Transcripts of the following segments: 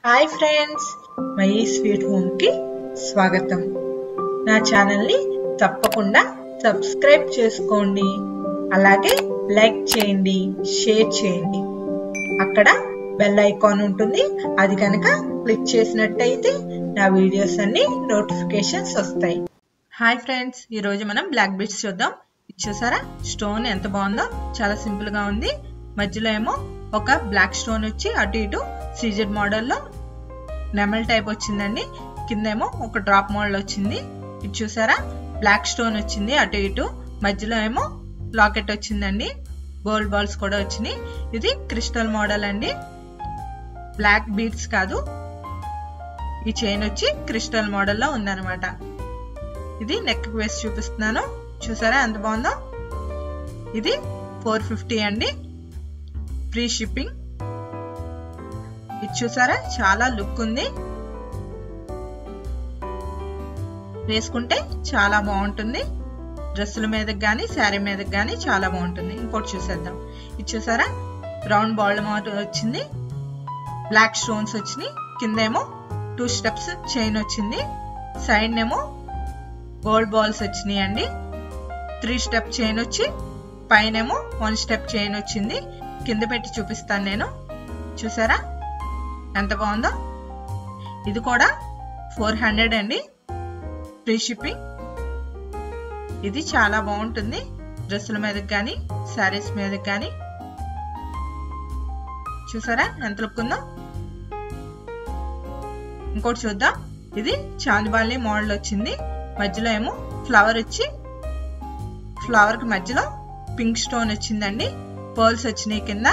hi friends my sweet home కి స్వాగతం నా ఛానల్ ని తప్పకుండా సబ్స్క్రైబ్ చేసుకోండి అలాగే లైక్ చేయండి షేర్ చేయండి అక్కడ బెల్ ఐకాన్ ఉంటుంది అది కనుక క్లిక్ చేసినట్టయితే నా వీడియోస్ అన్ని నోటిఫికేషన్స్ వస్తాయి హాయ్ ఫ్రెండ్స్ ఈ రోజు మనం బ్లాక్ బీట్స్ చూద్దాం ఇది చూసారా స్టోన్ ఎంత బాగుందో చాలా సింపుల్ గా ఉంది మధ్యలో ఏమో ఒక బ్లాక్ స్టోన్ వచ్చి అటు ఇటు సీజెడ్ మోడల్లో నెమల్ టైప్ వచ్చిందండి కిందేమో ఒక డ్రాప్ మోడల్ వచ్చింది ఇది చూసారా బ్లాక్ స్టోన్ వచ్చింది అటు ఇటు మధ్యలో ఏమో లాకెట్ వచ్చిందండి గోల్డ్ బాల్స్ కూడా వచ్చినాయి ఇది క్రిస్టల్ మోడల్ అండి బ్లాక్ బీడ్స్ కాదు ఈ చైన్ వచ్చి క్రిస్టల్ మోడల్లో ఉందన్నమాట ఇది నెక్ వేసి చూపిస్తున్నాను చూసారా ఎంత బాగుందో ఇది ఫోర్ ఫిఫ్టీ అండి ఫ్రీ షిప్పింగ్ ఇది చూసారా చాలా లుక్ ఉంది వేసుకుంటే చాలా బాగుంటుంది డ్రెస్సుల మీదకి కానీ శారీ మీదకి కానీ చాలా బాగుంటుంది ఇంకోటి చూసేద్దాం ఇది చూసారా రౌండ్ బాల్ మోట్ వచ్చింది బ్లాక్ స్టోన్స్ వచ్చినాయి కిందేమో టూ స్టెప్స్ చైన్ వచ్చింది సైడ్ ఏమో గోల్డ్ బాల్స్ వచ్చినాయి అండి త్రీ స్టెప్ చైన్ వచ్చి పైనేమో వన్ స్టెప్ చైన్ వచ్చింది కింద పెట్టి చూపిస్తాను నేను చూసారా ఎంత బాగుందో ఇది కూడా ఫోర్ హండ్రెడ్ అండి ఫ్రీ షిప్పింగ్ ఇది చాలా బాగుంటుంది డ్రెస్సుల మీదకి కానీ శారీస్ మీదకి కానీ చూసారా ఎంత లుక్ ఉందో ఇంకోటి చూద్దాం ఇది చాందిబాలి మోడల్ వచ్చింది మధ్యలో ఏమో ఫ్లవర్ వచ్చి ఫ్లవర్ కి మధ్యలో పింక్ స్టోన్ వచ్చిందండి పర్ల్స్ వచ్చినాయి కింద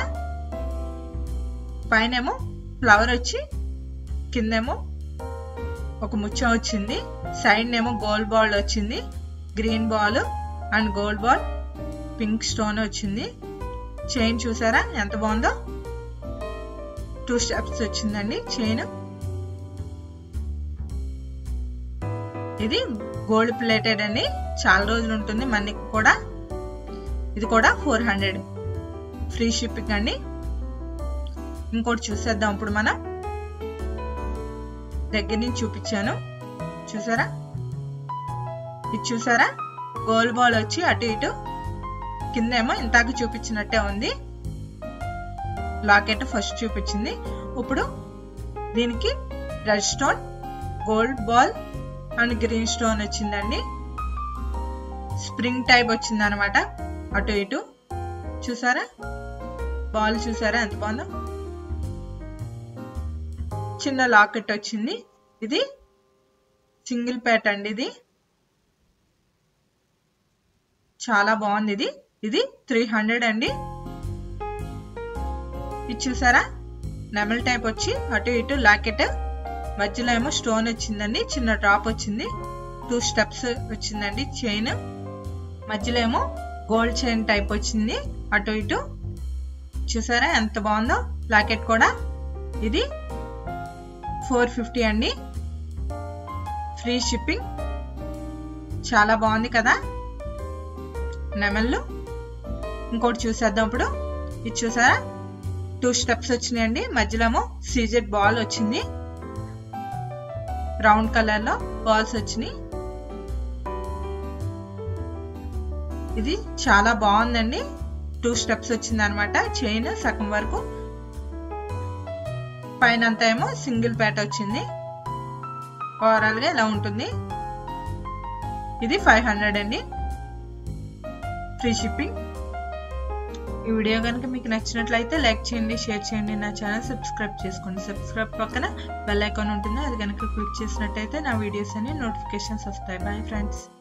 పైన ఏమో ఫ్లవర్ వచ్చి కిందేమో ఒక ముచ్చం వచ్చింది సైడ్ ఏమో గోల్డ్ బాల్ వచ్చింది green ball and gold ball pink stone వచ్చింది చైన్ చూసారా ఎంత బాగుందో టూ స్టెప్స్ వచ్చిందండి చైన్ ఇది గోల్డ్ ప్లేటెడ్ అండి చాలా రోజులు ఉంటుంది మనకి కూడా ఇది కూడా ఫోర్ హండ్రెడ్ ఫ్రీ షిప్పింగ్ అండి ఇంకోటి చూసేద్దాం ఇప్పుడు మనం దగ్గర నుంచి చూపించాను చూసారా ఇది చూసారా గోల్డ్ బాల్ వచ్చి అటు ఇటు కిందేమో ఇంతాక చూపించినట్టే ఉంది లాకెట్ ఫస్ట్ చూపించింది ఇప్పుడు దీనికి red stone gold ball and green stone వచ్చిందండి స్ప్రింగ్ టైప్ వచ్చింది అనమాట అటు ఇటు చూసారా బాల్ చూసారా ఎంత బాగుందో చిన్న లాకెట్ వచ్చింది ఇది సింగిల్ ప్యాట్ అండి ఇది చాలా బాగుంది ఇది ఇది త్రీ హండ్రెడ్ అండి ఇది చూసారా నెమల్ టైప్ వచ్చి అటు ఇటు లాకెట్ మధ్యలో ఏమో స్టోన్ వచ్చిందండి చిన్న డ్రాప్ వచ్చింది టూ స్టెప్స్ వచ్చిందండి చైన్ మధ్యలో ఏమో గోల్డ్ చైన్ టైప్ వచ్చింది అటు ఇటు చూసారా ఎంత బాగుందో లాకెట్ కూడా ఇది ఫోర్ ఫిఫ్టీ అండి ఫ్రీ షిప్పింగ్ చాలా బాగుంది కదా నెమళ్ళు ఇంకోటి చూసేద్దాం ఇప్పుడు ఇది చూసారా టూ స్టెప్స్ వచ్చినాయండి మధ్యలో ఏమో సీజెడ్ బాల్ వచ్చింది రౌండ్ కలర్ లో బాల్స్ వచ్చినాయి ఇది చాలా బాగుందండి టూ స్టెప్స్ వచ్చింది అనమాట చైన్ సగం వరకు పైన అంతా ఏమో సింగిల్ ప్యాట్ వచ్చింది ఓవరాల్ గా ఇలా ఉంటుంది ఇది ఫైవ్ హండ్రెడ్ అండి ఫ్రీ షిప్పింగ్ ఈ వీడియో కనుక మీకు నచ్చినట్లయితే లైక్ చేయండి షేర్ చేయండి నా ఛానల్ సబ్స్క్రైబ్ చేసుకోండి సబ్స్క్రైబ్ పక్కన బెల్ ఐకాన్ ఉంటుంది అది కనుక క్లిక్ చేసినట్టయితే నా వీడియోస్ అన్ని నోటిఫికేషన్స్ వస్తాయి బాయ్ ఫ్రెండ్స్